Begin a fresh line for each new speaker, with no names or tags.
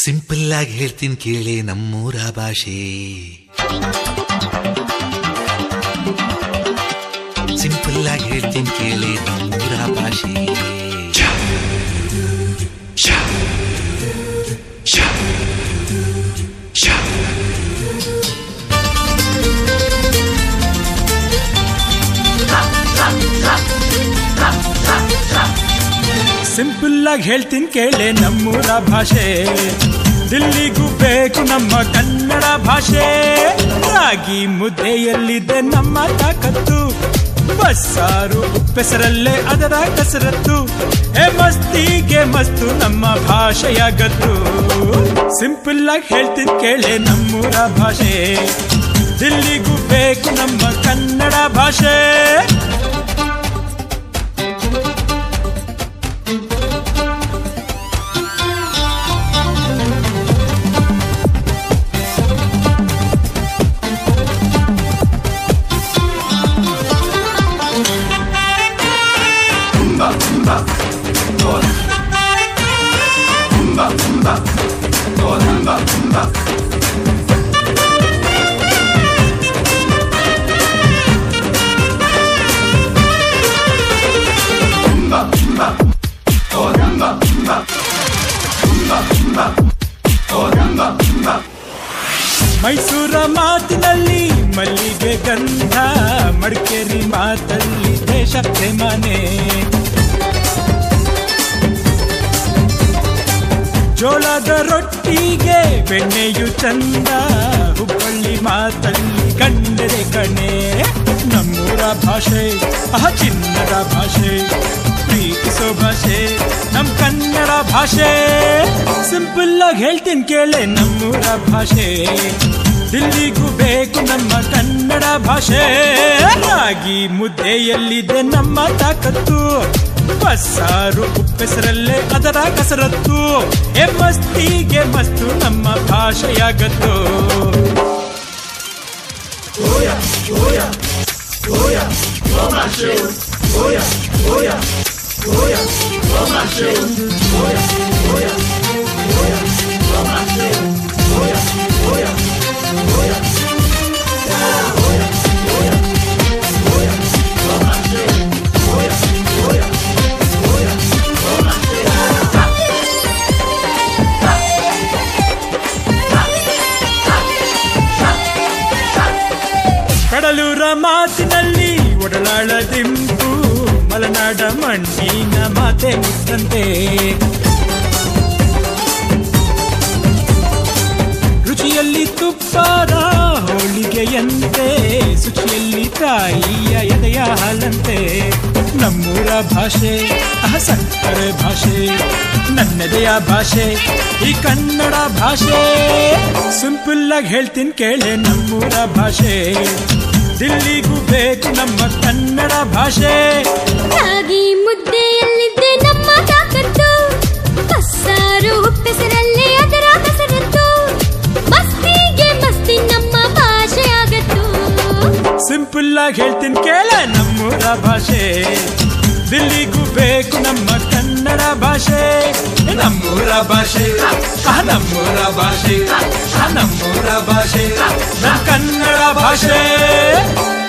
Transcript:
simple ಆಗಿ ಹೇಳ್ತೀನಿ ಕೇಳಿ ನಮ್ಮೂರ ಭಾಷೆ ಸಿಂಪಲ್ ಆಗಿ ಹೇಳ್ತೀನಿ ಕೇಳಿ ನಮ್ಮೂರ ಭಾಷೆ
ಸಿಂಪಲ್ ಆಗಿ ಹೇಳ್ತೀನಿ ಕೇಳೆ ನಮ್ಮೂರ ಭಾಷೆ ದಿಲ್ಲಿಗೂ ಬೇಕು ನಮ್ಮ ಕನ್ನಡ ಭಾಷೆ ರಾಗಿ ಮುದ್ದೆಯಲ್ಲಿದೆ ನಮ್ಮ ತಾಕತ್ತು ಬಸ್ಸಾರು ಉಪ್ಪೆಸರಲ್ಲೇ ಅದರ ಕಸರತ್ತು ಹೇ ಮಸ್ತಿಗೆ ಮಸ್ತು ನಮ್ಮ ಭಾಷೆಯ ಗತ್ತು ಸಿಂಪಲ್ ಆಗಿ ಹೇಳ್ತೀನಿ ಕೇಳೆ ನಮ್ಮೂರ ಭಾಷೆ ದಿಲ್ಲಿಗೂ ಬೇಕು ನಮ್ಮ ಕನ್ನಡ ಭಾಷೆ ಮೈಸೂರ ಮಾತಿನಲ್ಲಿ ಮಲ್ಲಿಗೆ ಗಂಧ ಮಡಿಕೇರಿ ಮಾತಲ್ಲಿ ದೇಶ ಪ್ರೇಮನೆ ಜೋಳದ ರೊಟ್ಟಿಗೆ ಬೆಣ್ಣೆಯು ಚಂದ ಹುಬ್ಬಳ್ಳಿ ಮಾತಲ್ಲಿ ಕಂಡರೆ ಕಣೆ ನಮ್ಮೂರ ಭಾಷೆ ಅಹ ಚಿನ್ನದ ಭಾಷೆ ಪ್ರೀತಿಸೋ ಭಾಷೆ ನಮ್ ಕನ್ನಡ ಭಾಷೆ ಸಿಂಪಲ್ ಆಗಿ ಹೇಳ್ತೀನಿ ಕೇಳೆ ನಮ್ಮೂರ ಭಾಷೆ ದಿಲ್ಲಿಗೂ ಬೇಕು ನಮ್ಮ ಕನ್ನಡ ಭಾಷೆ ರಾಗಿ ಮುದ್ದೆಯಲ್ಲಿದೆ ನಮ್ಮ ತಾಕತ್ತು ಬಸ್ಸಾರು ಉಪ್ಪೆಸರಲ್ಲೇ ಅದರ ಕಸರತ್ತು ಎ ಮಸ್ತಿಗೆ ಮಸ್ತು ನಮ್ಮ ಭಾಷೆಯಾಗತ್ತು ಕಡಲೂರ ಮಾತಿನಲ್ಲಿ ಒಡಲಾಳ ದಿಂಪು ಮಲೆನಾಡ ಮಣ್ಣಿನ ಮಾತೆ ಮುತ್ತಂತೆ ರುಚಿಯಲ್ಲಿ ತುಪ್ಪದ ಹೋಳಿಗೆಯಂತೆ ಶುಚಿಯಲ್ಲಿ ತಾಯಿಯ ಎದೆಯ ಹಾಲಂತೆ ನಮ್ಮೂರ ಭಾಷೆ ಅಹ ಸಕ್ಕರೆ ಭಾಷೆ ನನ್ನೆದೆಯ ಭಾಷೆ ಈ ಕನ್ನಡ ಭಾಷೆ ಸಿಂಪಲ್ ಆಗಿ ಹೇಳ್ತೀನಿ ಕೇಳೆ ನಮ್ಮೂರ ಭಾಷೆ ದಿಲ್ಲಿಗೂ ಬೇಕು ನಮ್ಮ ಕನ್ನಡ ಭಾಷೆ
ರಾಗಿ ಮುದ್ದೆಯಲ್ಲಿದ್ದೆ ನಮ್ಮ ತಾಕತ್ತು ಬಸ್ಸಾರು ಉಪ್ಪೆಸರಲ್ಲೇ ಅದರ ಕಸರತ್ತು ಮಸ್ತಿಗೆ ಮಸ್ತಿ ನಮ್ಮ ಭಾಷೆಯಾಗತ್ತು
ಸಿಂಪಲ್ ಆಗಿ ಹೇಳ್ತೀನಿ ಕೇಳ ನಮ್ಮೂರ ಭಾಷೆ ದಿಲ್ಲಿಗೂ ಬೇಕು ನಮ್ಮ ಕನ್ನಡ ಭಾಷೆ ನಮ್ಮೂರ ಭಾಷೆ ಆ ನಮ್ಮೂರ ಭಾಷೆ ಆ ನಮ್ಮೂರ ಭಾಷೆ ನಮ್ಮ ಕನ್ನಡ ಭಾಷೆ